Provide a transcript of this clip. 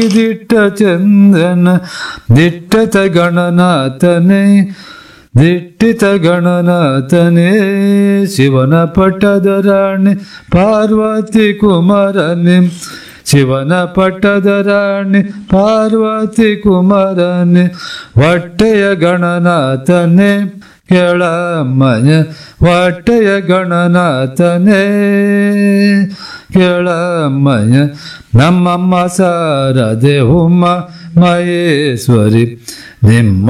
ದಿಟ್ಟ ಚಂದ್ರನ ದಿಟ್ಟತ ಗಣನಾಥನೇ ದಿಟ್ಟಿತ ಗಣನಾಥನೇ ಶಿವನ ಪಟ್ಟದ ರಾಣಿ ಪಾರ್ವತಿ ಕುಮಾರನೇ ಶಿವನ ಪಟ್ಟದ ರಾಣಿ ಪಾರ್ವತಿ ಕುಮಾರನೇ ಹೊಟ್ಟೆಯ ಗಣನಾಥನೇ ಕೆಳಮಯ ಹೊಟ್ಟೆಯ ಗಣನಾಥನೇ ಕೆಳಮಯ ನಮ್ಮಮ್ಮ ಸಾರದೆ ಉಮ್ಮ ಮಹೇಶ್ವರಿ ನಿಮ್ಮ